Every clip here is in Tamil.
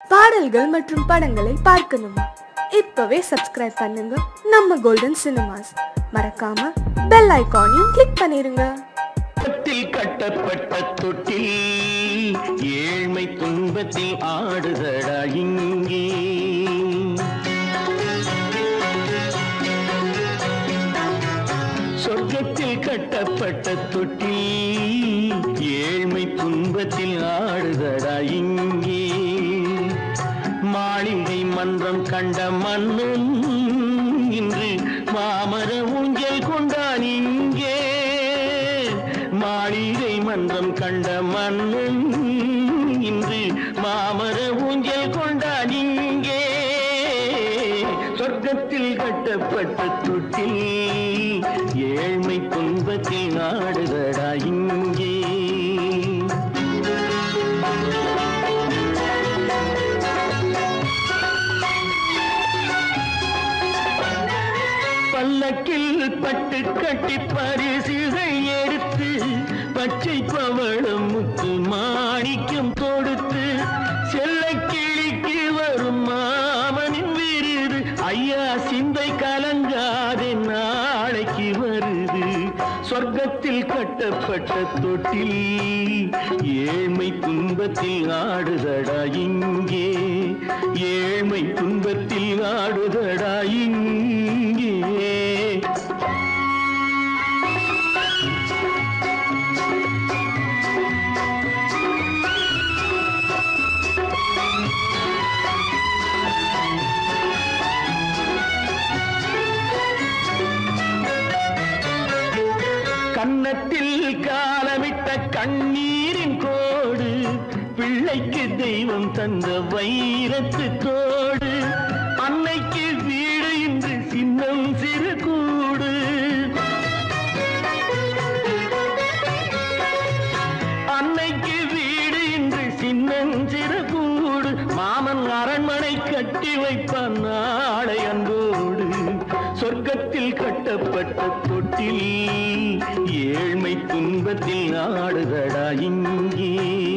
பாடல்கள் மற்றும் படங்களை பார்க்கணுமா இப்பவே சப்ஸ்கிரைப் பண்ணுங்க நம்ம கோல்டன் சினிமாஸ் மறக்காம பெல் ஐகானையும் கிளிக் பண்ணிருங்க தொட்டில் கட்டப்பட்ட தொட்டில் ஏழ்மை துன்பத்தில் ஆடுதடா இங்கே சொர்க்கத்தில் கட்டப்பட்ட தொட்டில் ஏழ்மை துன்பத்தில் ஆடுதடா இங்கே மாளிகை மன்றம் கண்ட மன்னன் இன்று மாமர ஊஞ்சல் கொண்டான் இங்கே மாளிகை மன்றம் கண்ட மன்னன் இன்று மாமர ஊஞ்சல் கொண்டான் இங்கே சொர்க்கத்தில் கட்டப்பட்ட தொட்டில் ஏழ்மை துன்பத்தில் நாடுதடா இங்கே பல்லக்கில் பட்டு கட்டி பரிசுகள் எடுத்து பச்சை பவளம் முத்து மாணிக்கம் கொடுத்து செல்ல கிளிக்கு வரும் மாமனின் விருது ஐயா சிந்தை கலங்காதே நாளைக்கு வருது சொர்க்கத்தில் கட்டப்பட்ட தொட்டில் ஏழ்மை துன்பத்தில் ஆடுதடா இங்கே ஏழ்மை துன்பத்தில் ஆடுதடா இங்கே கன்னத்தில் காலமிட்ட கண்ணீரின் கோடு பிள்ளைக்கு தெய்வம் தந்த வைரத்து தோடு அன்னைக்கு வீடு இன்று சின்னம் சிறு கூடு அன்னைக்கு வீடு இன்று சின்னஞ்சிறு கூடு மாமன் அரண்மனை கட்டி வைப்பான் நாளை அன்போடு சொர்க்கத்தில் கட்டப்பட்ட தொட்டில் ஏழ்மை துன்பத்தில் ஆடுதடா இங்கே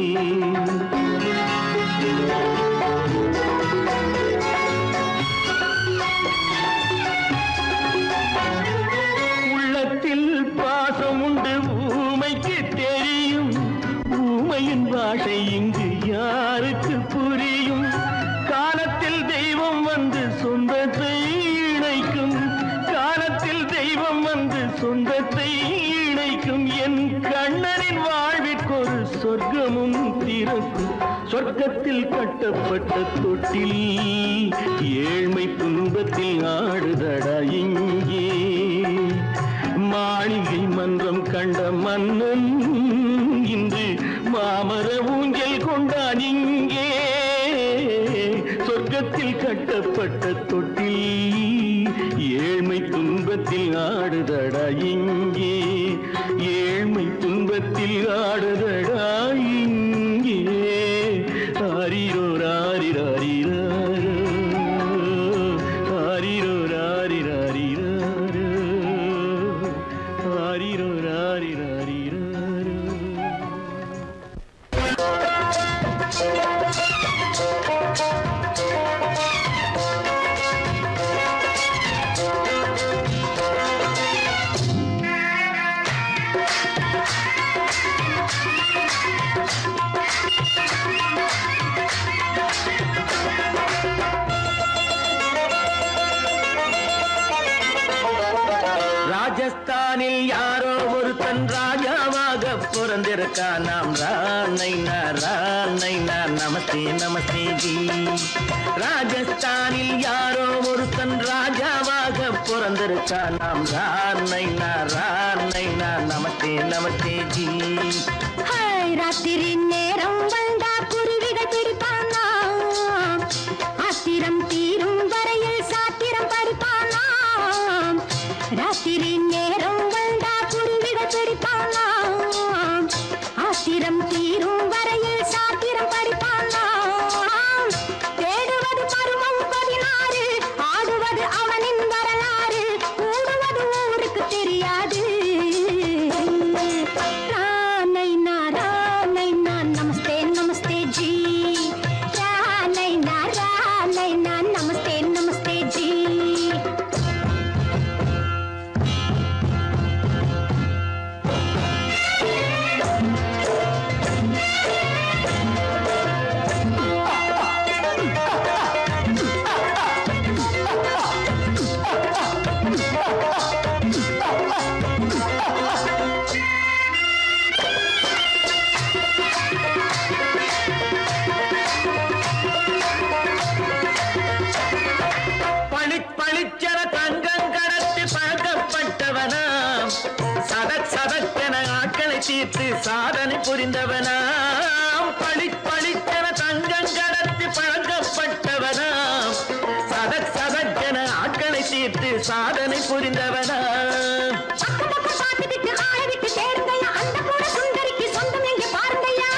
உள்ளத்தில் பாசம் உண்டு ஊமைக்கு தெரியும் ஊமையின் பாஷை இங்கு யாருக்கு புரியும் காலத்தில் தெய்வம் வந்து சொந்தத்தை இணைக்கும் காலத்தில் தெய்வம் வந்து சொந்தத்தை இணைக்கும் என் கண்ணனின் வாழ்விற்கொரு சொர்க்கமும் திறக்கும் சொர்க்கத்தில் கட்டப்பட்ட தொட்டில் ஏழ்மை துன்பத்தில் ஆடுதடா இங்கே மாளிகை மன்றம் கண்ட மன்னன் இன்று மாமர ஊஞ்சல் கொண்டான் இங்கே சொர்க்கத்தில் கட்டப்பட்ட தொட்டில் ஏழ்மை துன்பத்தில் ஆடுதடா இங்கே ஏழ்மை துன்பத்தில் ஆடுதடா இங்கே ஆரிரோ ராரிராரிரோ ஆரிரோ ராரிராரிரோ ஆரிரோ ராரிராரிரோ ராஜஸ்தானில் யாரோ ஒருத்தன் ராஜாவாக பிறந்திருக்கான் நாம் ராணை ராணை நமஸ்தே நமஸ்தே ஜி ராஜஸ்தானில் யாரோ ஒருத்தன் ராஜாவாக பிறந்திருக்கான் நாம் ராணை ராணை நமஸ்தே நமஸ்தே ஜி ஹாய், ராத்திரி நேரம் வந்தா குருவிகள் பிடிப்பானா ஆத்திரம் தீரும் வரையில் சாத்திரம் படிப்பானா ராத்திரி நேரம் வந்தா குருவிகள் பிடிப்பானா ஆத்திரம் தீரும் வரையில் சாத்திரம் படிப்பானா தேடுவது பருவம் பதினாறு ஆடுவது அவனின் வரலாறு கூடுவது ஊருக்கு தெரியாது ரானை நா ரானை நா நமஸ்தே நமஸ்தே தீர்த்து சாதனை புரிந்தவனாம் பளி பளித்தன தங்கம் கடத்தி பழக்கப்பட்டவனாம் சதக் சதக்கென ஆட்களை தீர்த்து சாதனை புரிந்தவனாம் பக்கம் பக்கம் பார்த்துக்கிட்டு ஆளை விட்டு சேருங்கய்யா அந்த கூட சுந்தரிக்கு சொந்தம் எங்க பாருங்கய்யா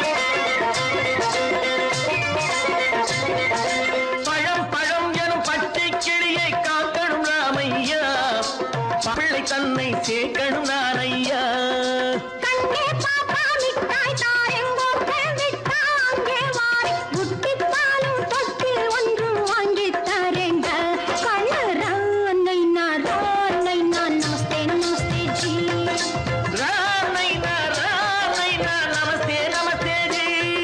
பழம் பழம் எனும் பச்சை கிளியை காக்கணும் ராமையா பிள்ளை தன்னை சேர்க்கணும் நான் ஐயா கண்ணே பாப்பா மிட்டாய் தாரெங்கோ விட்டா அங்கே வாரி முட்டித்தாலும் தொட்டு ஒன்று வாங்கி தரேங்க கண்ணு ரானை நான் ரானை நான் நமஸ்தே நமஸ்தே ஜி ராமைனா ராமைனா நமஸ்தே நமஸ்தே ஜி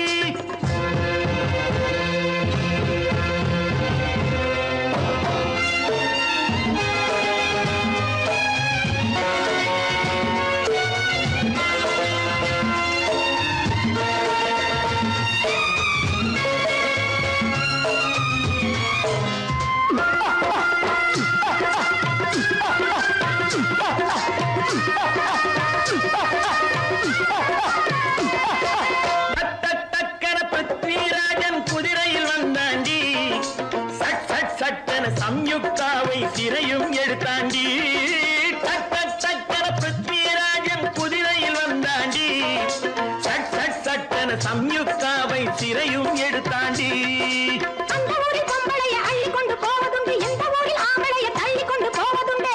தட்டக்கன பிருத்விராஜன் குதிரையில் வந்தாண்டி சட் சட் சட்டன சம்யுக்தாவை சிறையும் எடுத்தாண்டி தட்டக்கன பிருத்விராஜன் குதிரையில் வந்தாண்டி சட் சட் சட்டன சம்யுக்தாவை சிறையும் எடுத்தாண்டி அந்த ஊரில் பொம்பளைய அள்ளி கொண்டு போவதுண்டு எந்த ஊரில் ஆம்பளைய தள்ளி கொண்டு போவதுண்டு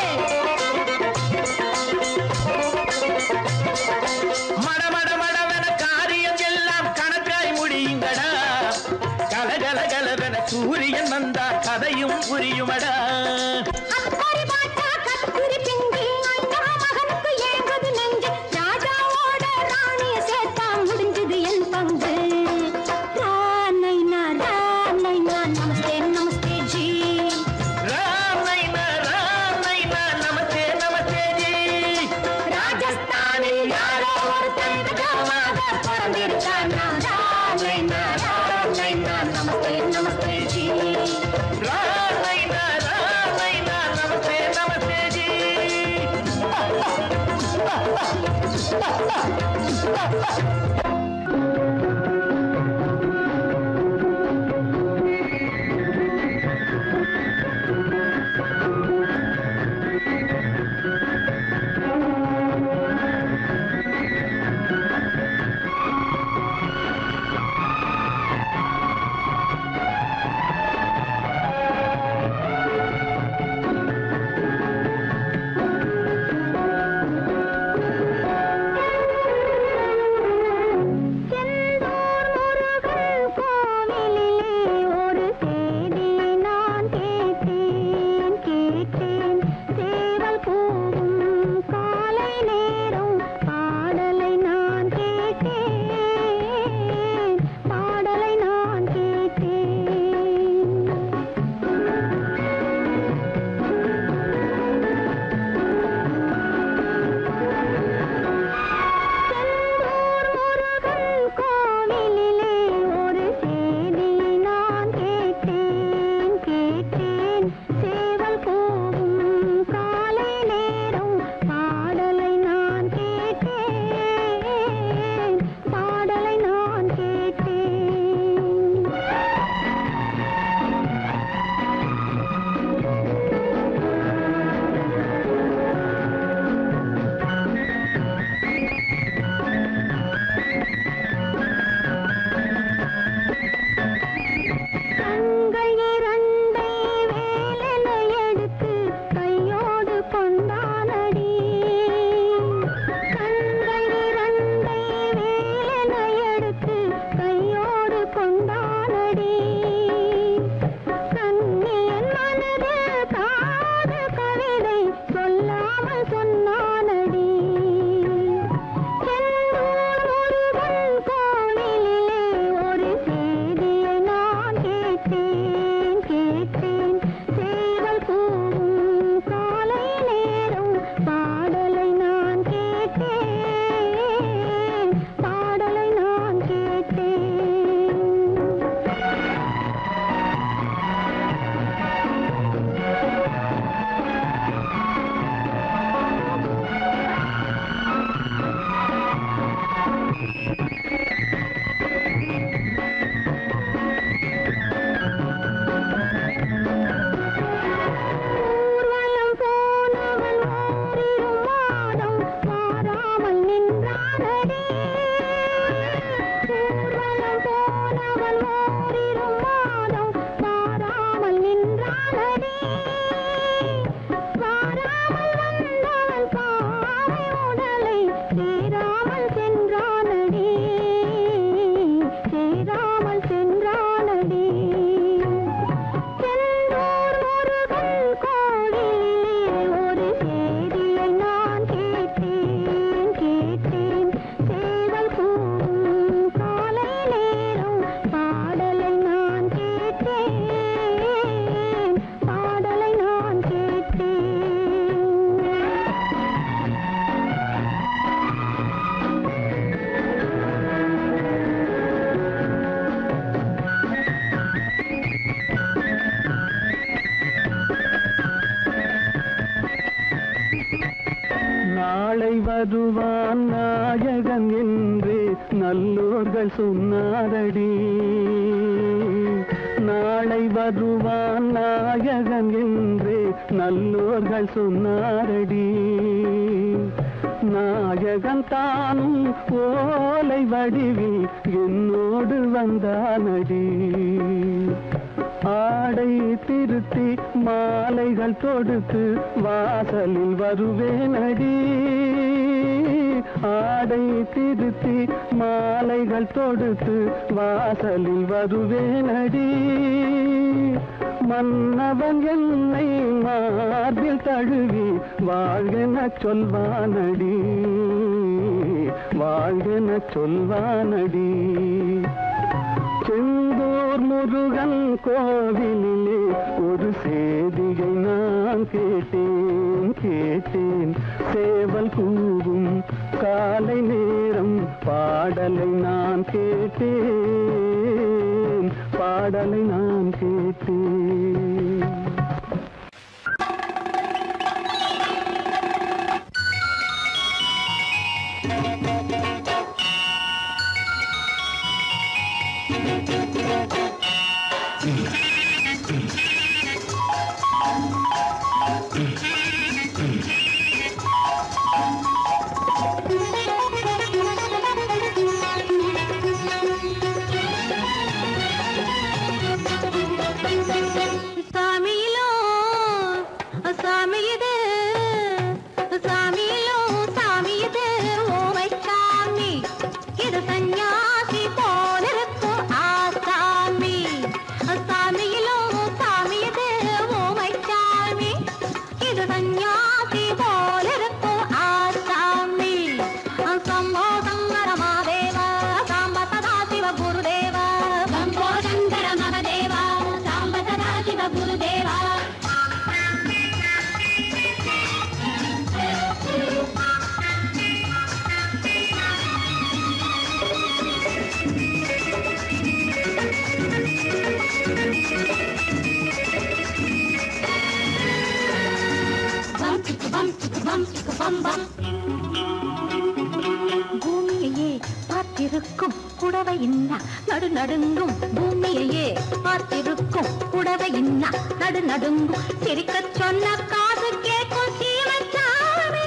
மட மட மடவென காரியம் எல்லாம் கணக்காய் முடியுங்கடா கலகல கலவென சூரியன் வந்தா கதையும் புரியுமடா அக்கறை பாட்டா கத்திரி பிங்கு அண்ணா மகனுக்கு ஏங்குது நெஞ்சு ராஜாவோட ராணிய சேர்த்தா முடிஞ்சது என் பங்கு ரானைனா ரானைனா நமஸ்தே நமஸ்தே ஜி ராமைனா ராமைனா நமஸ்தே நமஸ்தே ஜி ராஜஸ்தானில் யாரோ ஒருத்தன் ராஜாவாக பிறந்திருக்கானா ரானைனா ரானைனா நமஸ்தே நமஸ்தே ஜி ராமைனா ராமைனா நமஸ்தே நமஸ்தே ஜி வருவான் நாயகன் என்று நல்லோர்கள் சொன்னாரடி நாளை வருவான் நாயகன் என்று நல்லோர்கள் சொன்னாரடி நாயகன் தானும் ஓலை வடிவில் என்னோடு வந்தானடி ஆடை திருத்தி மாலைகள் தொடுத்து வாசலில் வருவேனடி ஆடை திருத்தி மாலைகள் தொடுத்து வாசலில் வருவேனடி மன்னவன் என்னை மார்பில் தழுவி வாழ்கென சொல்வானடி வாழ்கென சொல்வானடி செந்தூர் முருகன் கோவிலிலே ஒரு செய்தியை நான் கேட்டேன் கேட்டேன் சேவல் கூவும் காலை நேரம் பாடலை நான் கேட்டேன் பாடலை நான் கேட்டேன் சாமியிலோ சாமி இது சாமியிலோ சாமி இது ஓமை சாமி இது சந்நியாசி போலிருக்கும் ஆசாமி சாமியிலோ சாமி இது ஓமை சாமி இது சந்நியாசி போலிருக்கும் ஆசாமி சம்போ சங்கர மாதேவ சாம்ப சதா சிவ குருதேவ சம்போ சங்கர மகதேவ சாம்ப சதா சிவ குருதேவ பம் சிக்கு பம் சிக்கு பம் சிக்கு பம் பம் பூமியையே பார்த்திருக்கும் புடவை இன்னா நடு நடுங்கும் பூமியையே பார்த்திருக்கும் புடவை இன்னா நடு நடுங்கும் சிரிக்கச் சொன்ன காது கேட்கும் சீமச்சாமி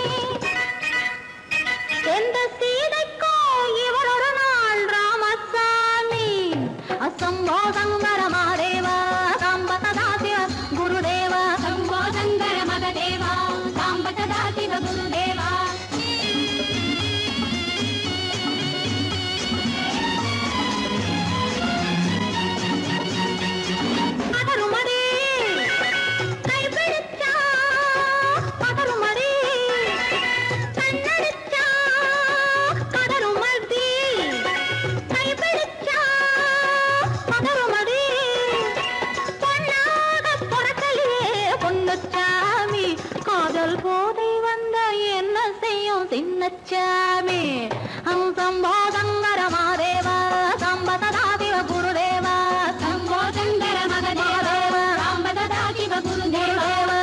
எந்த சீதைக்கோ இவர் ஒரு நாள் ராமசாமி அசம்போ சங்கர மகதேவா சாம்ப சதா சிவ குருதேவா சம்போ சங்கர மகதேவா சாம்ப சதா சிவ குருதேவா பதறுமடி கைப்பிடிச்சா பதறுமடி கண்ணடிச்சா பதறுமடி கைப்பிடிச்சா பதறுமடி பொன்னாக பொறக்கலையே பொன்னுச்சாமி காதல் போதை வந்த என்ன செய்யும் சின்னச்சாமி சம்போ சங்கர மாதேவா சம்ப சதாதிவ குருதேவா சம்போ சங்கர மகதேவா சம்ப சதாதிவ குருதேவா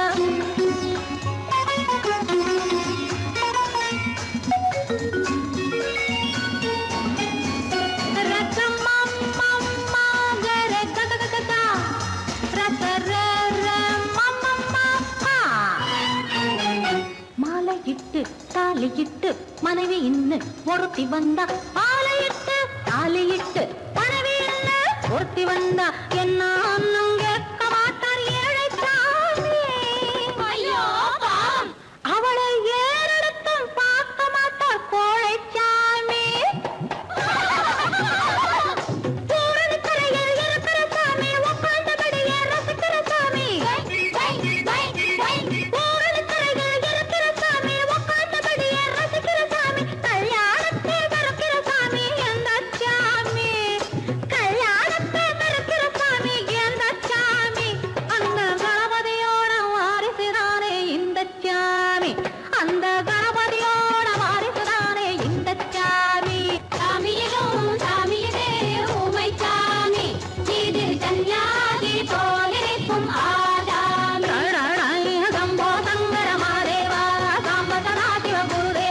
மாலையிட்டு தாலியிட்டு மனைவி இன்னு ஒருத்தி வந்தா ஆலையிட்டு தாலியிட்டு மனைவி இன்னு ஒருத்தி வந்தா என்ன அண்ணன் கேட்க மாட்டார் ஏழை சாமி அவளை ஏறெடுத்தும் பார்க்க மாட்டார் கோழை சாமி பூரணிக்கரையில் இருக்கிற சாமி, உட்கார்ந்தபடியே ரசிக்கிற சாமி. பூரணிக்கரையில் இருக்கிற சாமி, உட்கார்ந்தபடியே ரசிக்கிற சாமி. கல்யாணத்தை மறக்கிற சாமி, எந்த சாமி? கல்யாணத்தை மறக்கிற சாமி, எந்த சாமி? அந்த கணபதியோட வாரிசுதானே இந்த சாமி அந்த கணபதியோட வாரிசுதானே இந்த சாமி சாமியிலும் சாமியதே ஊமை சாமி இது சன்னியாசி போலிருக்கும் ஆதாமி சம்போ சங்கர மாதேவா சாம்ப சதாசிவ குருதேவா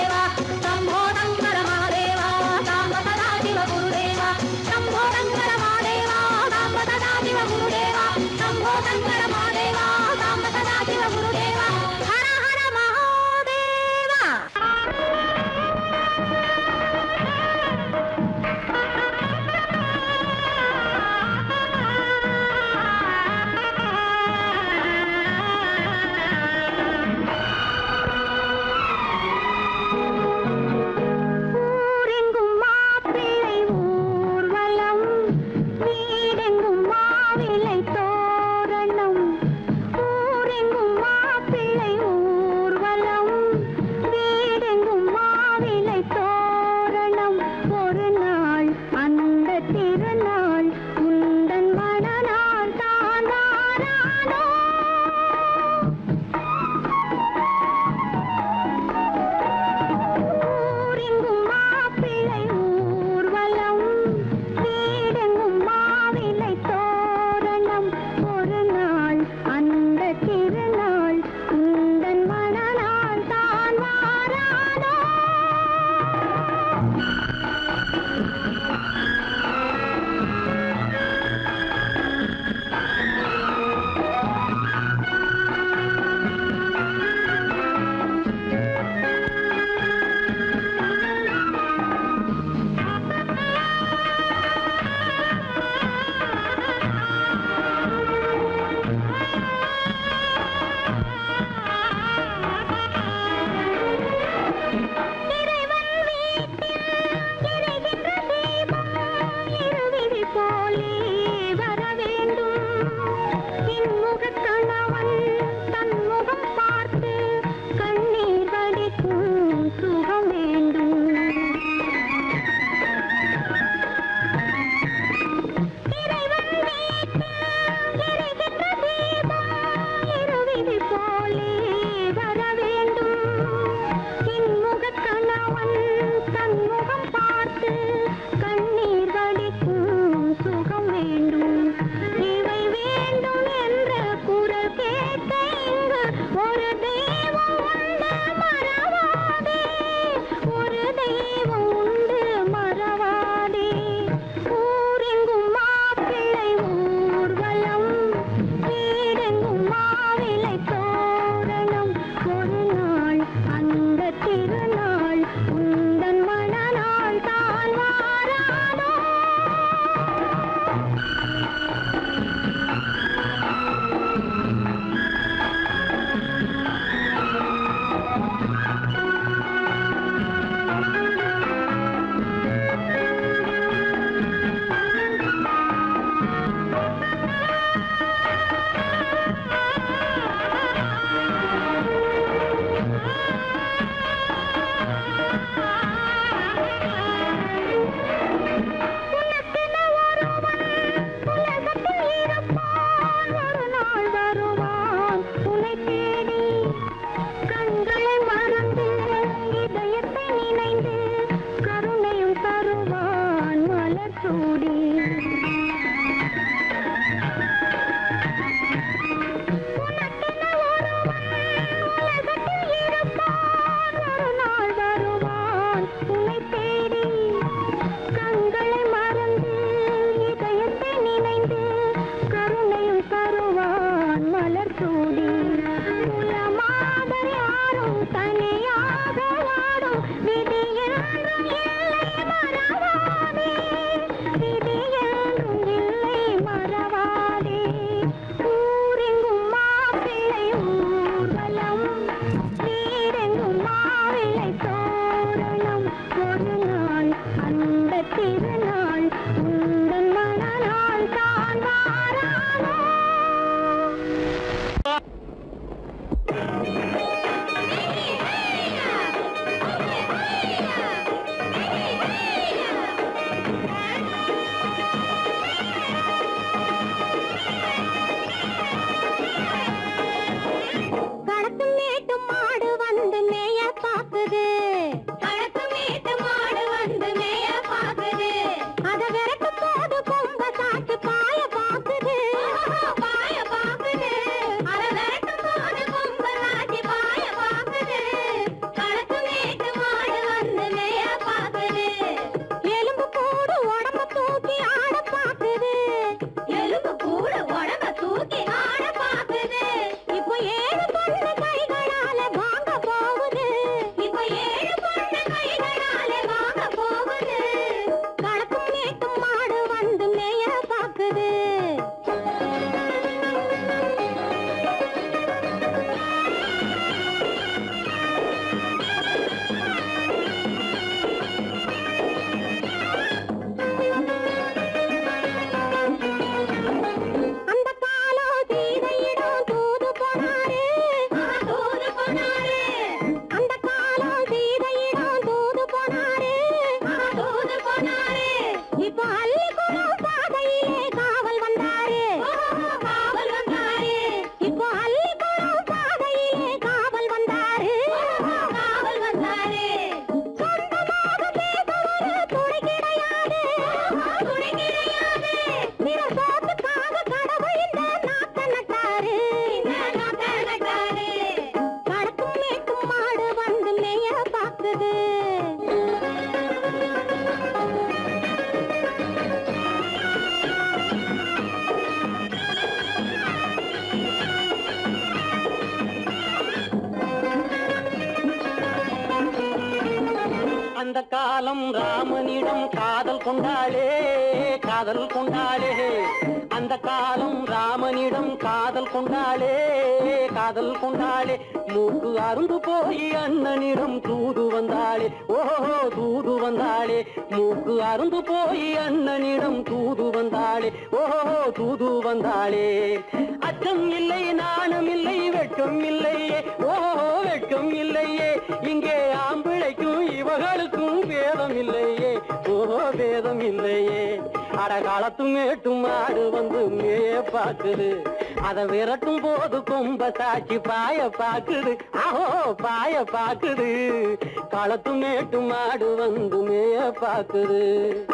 காலம் ராமனிடம் காதல் கொண்டாளே காதல் கொண்டாளே அந்த காலம் ராமனிடம் காதல் கொண்டாளே காதல் கொண்டாளே மூக்கு அருந்து போய் அண்ணனிடம் தூது வந்தாளே ஓஹோ தூது வந்தாளே மூக்கு அருந்து போய் அண்ணனிடம் தூது வந்தாளே ஓஹோ தூது வந்தாளே அச்சம் இல்லை நாணம் இல்லை வெட்கம் இல்லையே ஓஹோ வெட்கம் இல்லையே இங்கே ஆம்பிளைக்கும் இவர்களுக்கும் வேதம் இல்லையே ஓஹோ வேதம் இல்லையே அட காலத்து மேட்டும் ஆடு வந்து மேய பாக்குது அத விரட்டும் போது கொம்ப சாட்சி பாய பாக்குது ஆஹோ பாய பாக்குது களத்து மேட்டும் ஆடு வந்து மேய பாக்குது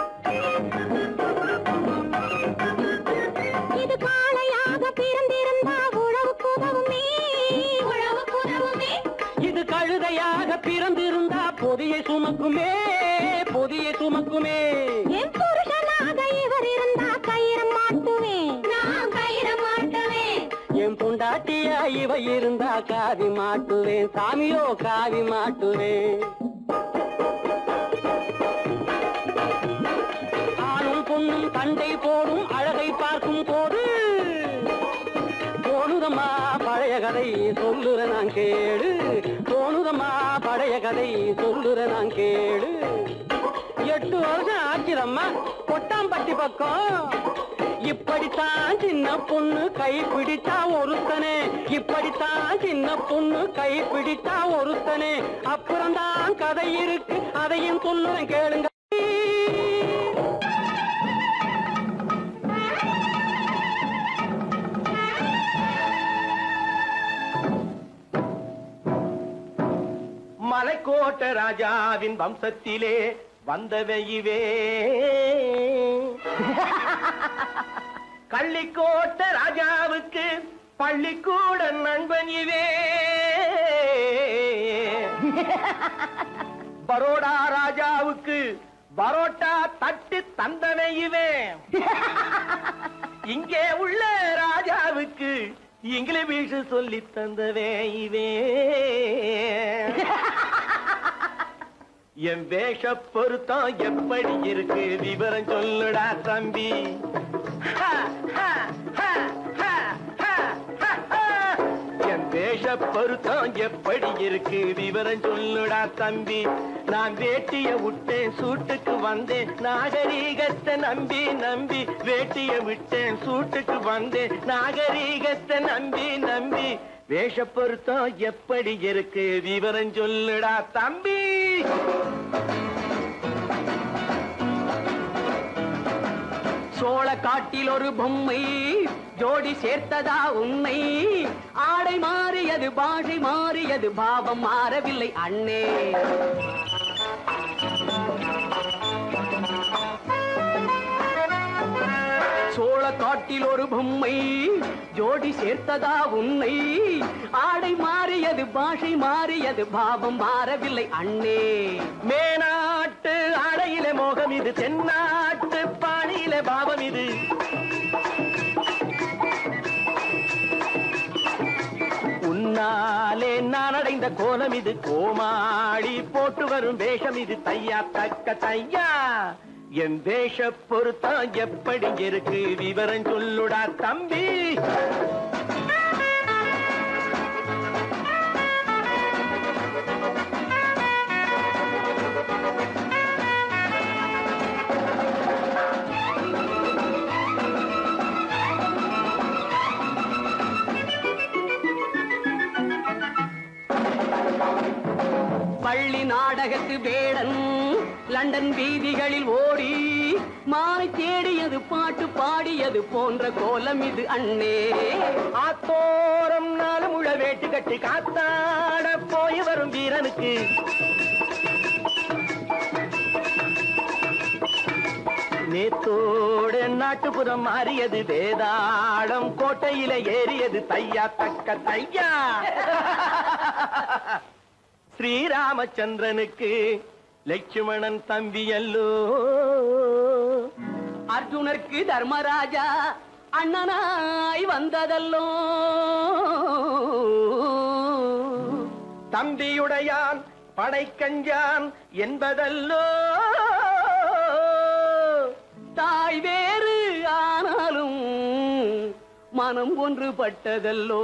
இது காளையாக பிறந்திருந்தா உழவுக்கு உதவுமே உழவுக்கு உதவுமே இது கழுதையாக பிறந்திருந்தா பொதியை சுமக்குமே பொதியை சுமக்குமே என் புருஷனாக இவர் இருந்தா கயிறம் மாட்டுவேன் நான் கயிறம் மாட்டுவேன் என் பொண்டாட்டியா இவ இருந்தா காவி மாட்டுவேன் சாமியோ காவி மாட்டுவேன் ஆணும் பொண்ணும் சண்டை போடும் அழகை பார்க்கும் போது தோணுதம்மா பழைய கதை சொல்லுற நான் கேளு தோணுதம்மா பழைய கதை சொல்லுற நான் கேளு எட்டு வருஷம் ஆச்சுதம்மா கொட்டாம்பட்டி பக்கம் இப்படித்தான் சின்ன பொண்ணு கை பிடித்தா ஒருத்தனே இப்படித்தான் சின்ன பொண்ணு கை பிடித்தா ஒருத்தனே அப்புறம்தான் கதை இருக்கு அதையும் சொல்லுறேன் கேளுங்க மலைக்கோட்ட ராஜாவின் வம்சத்திலே வந்தவையுவே கள்ளிக்கோட்ட ராஜாவுக்கு பள்ளிக்கூட நண்பன் இவே பரோடா ராஜாவுக்கு பரோட்டா தட்டு தந்தனை இவே இங்கே உள்ள ராஜாவுக்கு இங்கிலீஷ் சொல்லி தந்தவே இவே என் வேஷ பொருத்தம் எப்படி இருக்கு விவரம் சொல்லுடா தம்பி ஹா, ஹா, ஹா, ஹா, ஹா, ஹா, ஹா. என் வேஷ பொருத்தம் எப்படி இருக்கு விவரம் சொல்லுடா தம்பி நான் வேட்டிய விட்டேன் சூட்டுக்கு வந்தேன் நாகரீகத்தை நம்பி நம்பி வேட்டிய விட்டேன் சூட்டுக்கு வந்தேன் நாகரீகத்தை நம்பி நம்பி வேஷ பொருத்தம் எப்படி இருக்கு விவரம் சொல்லுடா தம்பி சோழ காட்டில் ஒரு பொம்மை ஜோடி சேர்த்ததா உண்மை ஆடை மாறியது பாஷை மாறியது பாவம் மாறவில்லை அண்ணே சோழ காட்டில் ஒரு பொம்மை ஜோடி சேர்த்ததா உண்மை ஆடை மாறியது பாஷை மாறியது பாவம் மாறவில்லை அண்ணே மேனாட்டு ஆடையில மோகம் இது தென்னாட்டு பாணியில பாவம் இது உன்னாலே நான் அடைந்த கோலம் இது கோமாளி போட்டு வரும் வேஷம் இது தையா தக்க தையா என் வேஷ பொருத்தம் எப்படி இருக்கு விவரம் சொல்லுடா தம்பி பள்ளி நாடகத்து வேடன் லண்டன் வீதிகளில் ஓடி மாலை தேடியது பாட்டு பாடியது போன்ற கோலம் இது அண்ணே ஆத்தோரம் நாலு முழ வேட்டு கட்டி காத்தாட போய் வரும் வீரனுக்கு நேத்தோட நாட்டுப்புறம் மாறியது வேதாளம் கோட்டையில ஏறியது தையா தக்க தையா ஸ்ரீராமச்சந்திரனுக்கு லட்சுமணன் தம்பி அல்லோ அர்ஜுனருக்கு தர்மராஜா அண்ணனாய் வந்ததல்லோ தம்பியுடையான் படைக்கஞ்சான் என்பதல்லோ தாய் வேறு ஆனாலும் மனம் ஒன்றுபட்டதல்லோ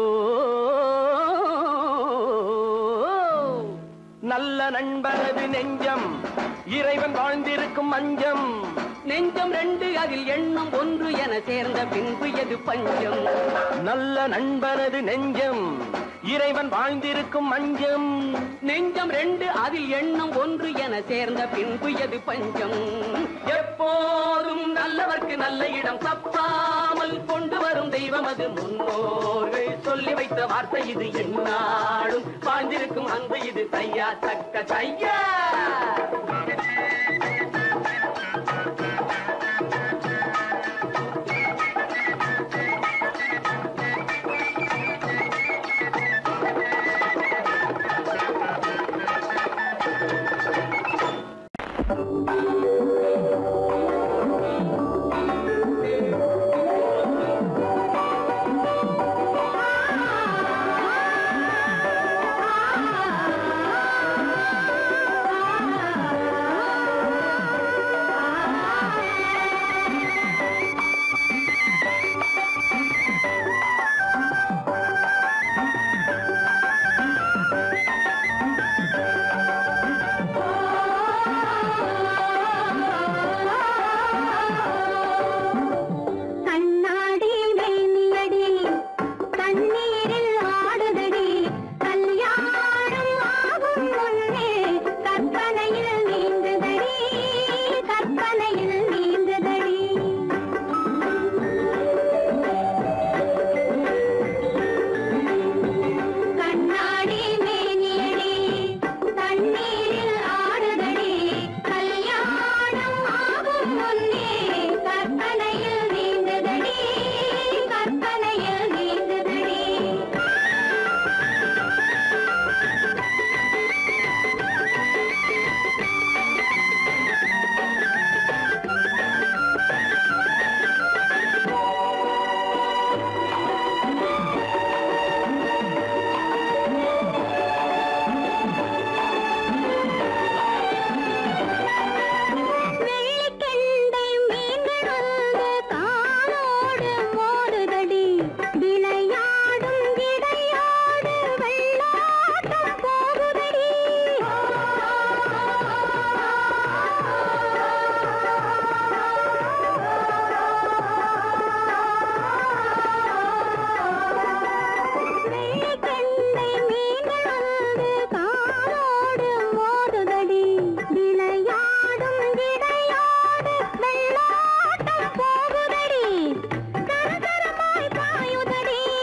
நல்ல நண்பனது நெஞ்சம் இறைவன் வாழ்ந்திருக்கும் மஞ்சம் நெஞ்சம் ரெண்டு அதில் எண்ணம் ஒன்று என சேர்ந்த பின்பு எது பஞ்சம் நல்ல நண்பனது நெஞ்சம் இறைவன் வாழ்ந்திருக்கும் மஞ்சம் நெஞ்சம் ரெண்டு அதில் எண்ணம் ஒன்று என சேர்ந்த பின்பு எது பஞ்சம் எப்போதும் நல்லவர்க்கு நல்ல இடம் தப்பாமல் கொண்டு வரும் தெய்வம் அது முன்னோர்கள் சொல்லி வைத்த வார்த்தை இது என்னாலும் வாழ்ந்திருக்கும் அன்பு இது தையா தக்க தையா கண்ணாடி மேனியடி தண்ணீரில் ஆடுதடி கல்யாணம் ஆகும் முன்னே கற்பனையில் நீந்துதடி கற்பனையில் நீந்துதடி கண்ணாடி மேனியடி தண்ணீரில் ஆடுதடி கல்யாணம் ஆகும் முன்னே கற்பனையில் நீந்துதடி கற்பனையில் நீந்துதடி வெள்ளிக்கெண்டை மீன்கள் வந்து காலோடு மோதுதடி விளையாடும் விளையாடு வெள்ளாட்டம் போகுதடி வெள்ளிக்கெண்டை மீன்கள் வந்து காலோடு மோதுதடி விளையாடும் விளையாடு வெள்ளாட்டம் போகுதடி கரகரமாய் பாயுதடி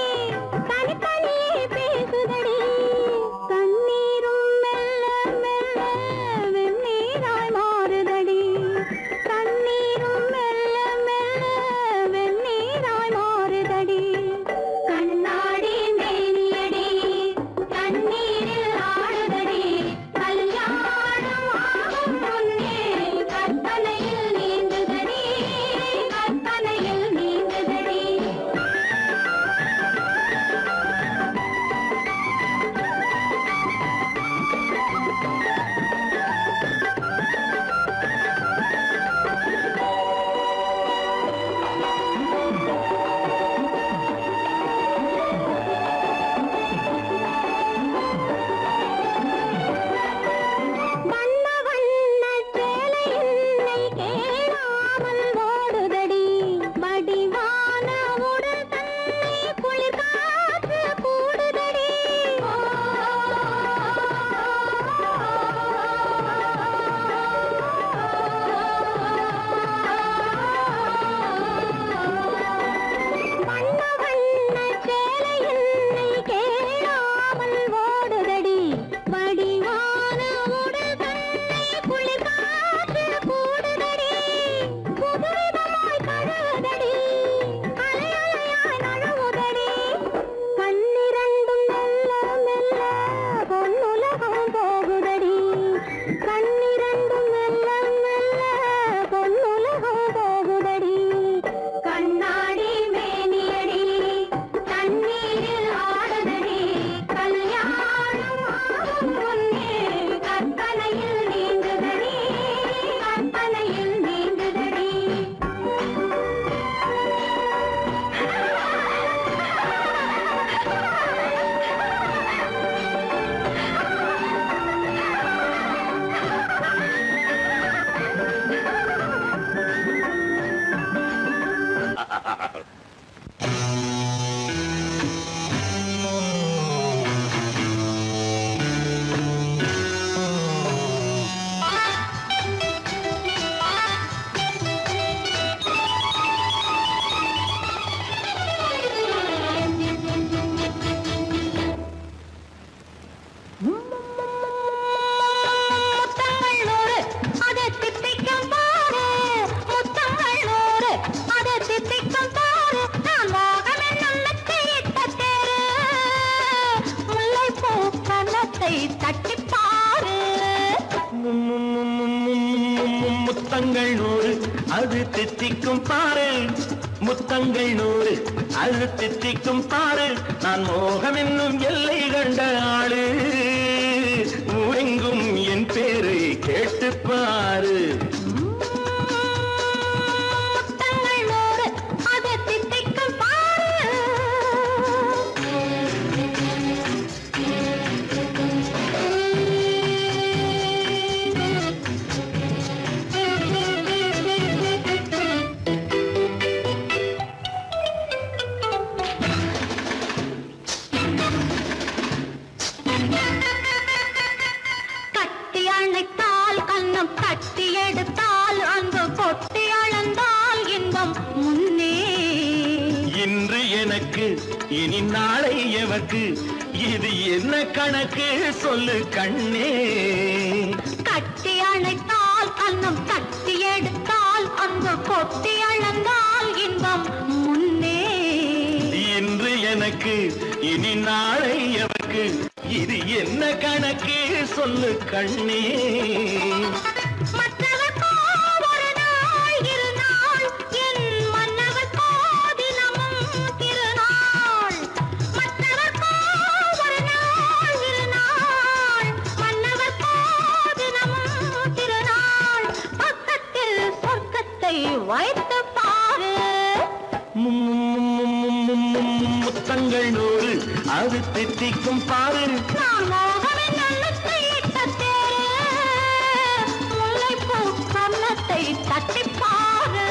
அது தித்திக்கும் பாரு முத்தங்கள் நூறு அது தித்திக்கும் பாரு நான் மோகம் என்னும் எல்லை கண்ட ஆளு ஊரெங்கும் என் பேரை கேட்டு பாரு முத்தங்கள் நூறு அது தித்திக்கும் பாரு கட்டி அணைத்தால் கண்ணம் தட்டி எடுத்தால் அன்பு கொட்டி அளந்தால் இன்பம் முன்னே இன்று எனக்கு இனி நாளை எவக்கு இது என்ன கணக்கு சொல்லு கண்ணே கட்டி அணைத்தால் கண்ணம் தட்டி எடுத்தால் அன்பு கொட்டி அளந்தால் இன்பம் முன்னே இன்று எனக்கு இனி நாளை எவக்கு இது என்ன கணக்கு சொல்லு கண்ணே மற்றவர்க்கோ ஒரு நாள் இரு நாள் என் மன்னவர்க்கோ தினமும் திருநாள் மற்றவர்க்கோ ஒரு நாள் இரு நாள் மன்னவர்க்கோ தினமும் திருநாள் பக்கத்தில் சொர்க்கத்தை வைத்து பாரு முத்தங்கள் நூறு அது தித்திக்கும் பாரு நான் மோகனின் நல்லத்தை இட்ட தேரு முல்லைப்பூ கன்னத்தை தட்டிப் பாரு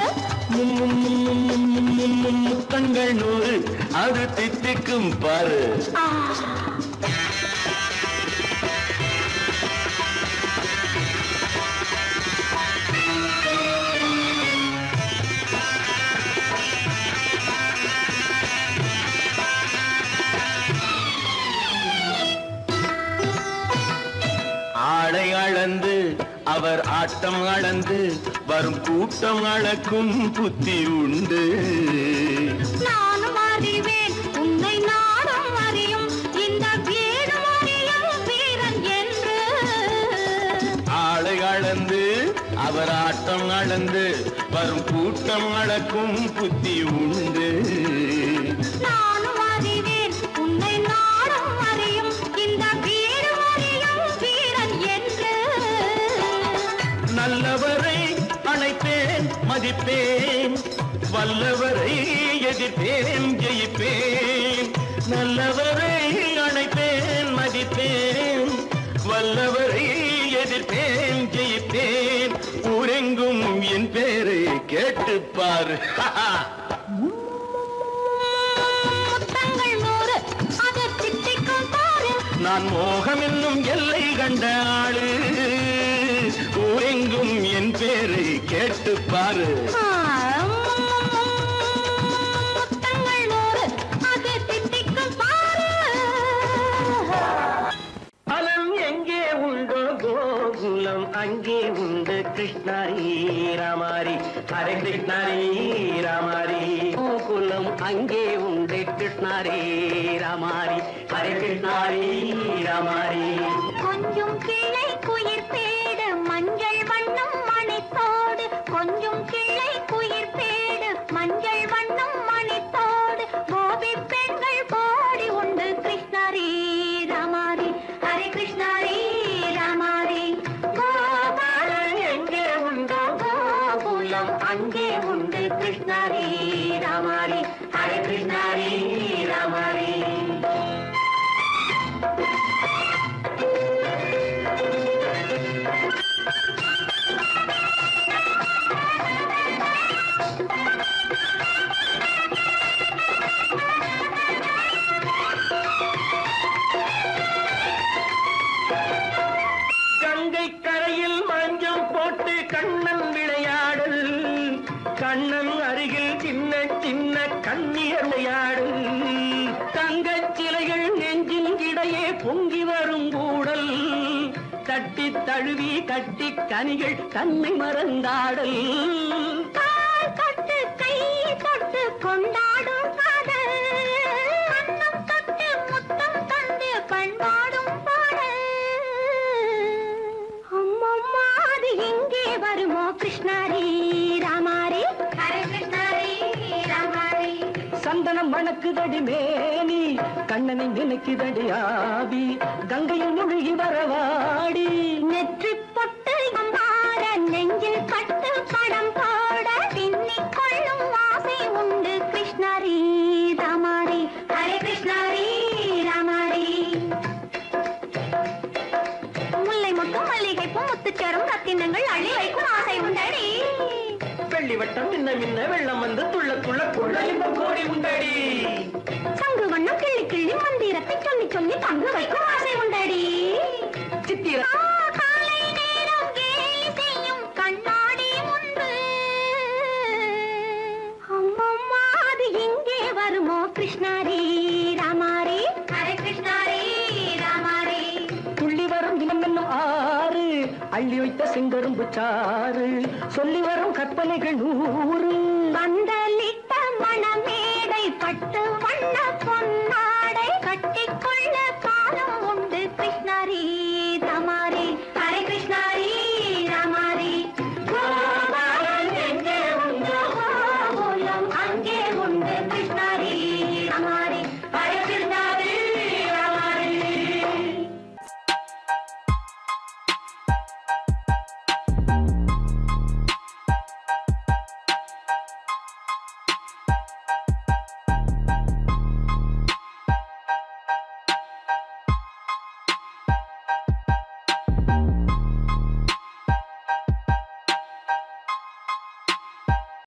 முத்தங்கள் நூறு அது தித்திக்கும் பாரு ஆ ஆடை அளந்து அவர் ஆட்டம் அளந்து வரும் கூட்டம் அளக்கும் புத்தி உண்டு நானும் அறிவேன் உன்னை நாடும் அறியும் இந்த வீடும் அறியும் வீரன் என்று ஆடை அளந்து அவர் ஆட்டம் அளந்து வரும் கூட்டம் அளக்கும் புத்தி உண்டு நானும் அறிவேன் உன்னை நாடும் அறியும் இந்த வீடும் அறியும் வீரன் என்று நல்லவரை அணைப்பேன் மதிப்பேன் வல்லவரை எதிர்ப்பேன் ஜெயிப்பேன் நல்லவரை அணைப்பேன் மதிப்பேன் வல்லவரை எதிர்ப்பேன் ஜெயிப்பேன் ஊரெங்கும் என் பேரை கேட்டுப்பார் முத்தங்கள் நூறு அது திட்டிக்கும் பாரு நான் மோகம் என்னும் எல்லை கண்ட ஆளு ஊரெங்கும் என் பேரை கேட்டுப்பாரு முத்தங்கள் நூறு அது திட்டிக்கும் பாரு பலம் எங்கே உண்டோ கோகுலம் அங்கே உண்டு கிருஷ்ணாரி ராமாரி ஹரே கிருஷ்ணாரி ராமாரி கோகுலம் அங்கே உண்டு கிருஷ்ணாரி ராமாரி ஹரே கிருஷ்ணாரி ராமாரி கொஞ்சம் கிளை குயிர் பேடு மஞ்சள் வண்ணம் மணித்தோடு கொஞ்சம் கிளை குயிர் பேடு மஞ்சள் வண்ணம் மணித்தோடு கோபி பெண்கள் கோடி உண்டு கிருஷ்ணாரி ராமாரி ஹரே கிருஷ்ணாரி ராமாரி கோபாலன் எங்கே உண்டோ கோகுலம் அங்கே உண்டு கிருஷ்ணாரி ராமாரி ஹரே கிருஷ்ணாரி ராமாரி கங்கை கரையில் மஞ்சம் போட்டு கண்ணன் விளையாடல் கண்ணன் அருகில் சின்ன சின்ன கண்ணியர் விளையாடல் தங்கச் சிலைகள் நெஞ்சின் இடையே பொங்கி வரும் கூடல் தட்டி தழுவி கட்டி கனிகள் தன்னை மறந்தாடல் கால் தொட்டு கை தொட்டு கொண்டாடும் காதல் கண்ணம் தொட்டு முத்தம் தந்து பண்பாடும் பாடல் அம்மம்மா அது எங்கே வருமோ கிருஷ்ணாரி சந்தனம் மணக்குதடி மேனி கண்ணனை நினைக்குதடி ஆவி கங்கையில் முழுகி வரவாடி நெற்றி பொட்டு மாற நெஞ்சில் பட்டு படம் போட பின்னிக் கொள்ளும் ஆசை உண்டு கிருஷ்ணரி ராமாரி ஹரே கிருஷ்ணரி ராமாரி முல்லை மொட்டும் மல்லிகை பூ முத்துச்சேரும் ரத்தினங்கள் அள்ளி வைக்கும் ஆசை உண்டடி வெள்ளி வட்டம் மின்ன மின்ன வெள்ளம் வந்து துள்ள துள்ள கொள்ள இன்பம் கோடி உண்டடி சங்கு வண்ணம் கிள்ளி கிள்ளி மந்திரத்தை சொல்லி சொல்லி பங்கு வைக்கும் ஆசை உண்டடி சித்திர ஆ, காலை நேரம் கேலி செய்யும் கண்ணாடி உண்டு அம்மம்மா அது எங்கே வருமோ கிருஷ்ணாரி ராமாரி ஹரே கிருஷ்ணாரி ராமாரி துள்ளி வரும் தினம் என்னும் ஆறு அள்ளி வைத்த செங்கரும்பு சாறு சொல்லி வரும் கற்பனைகள் நூறு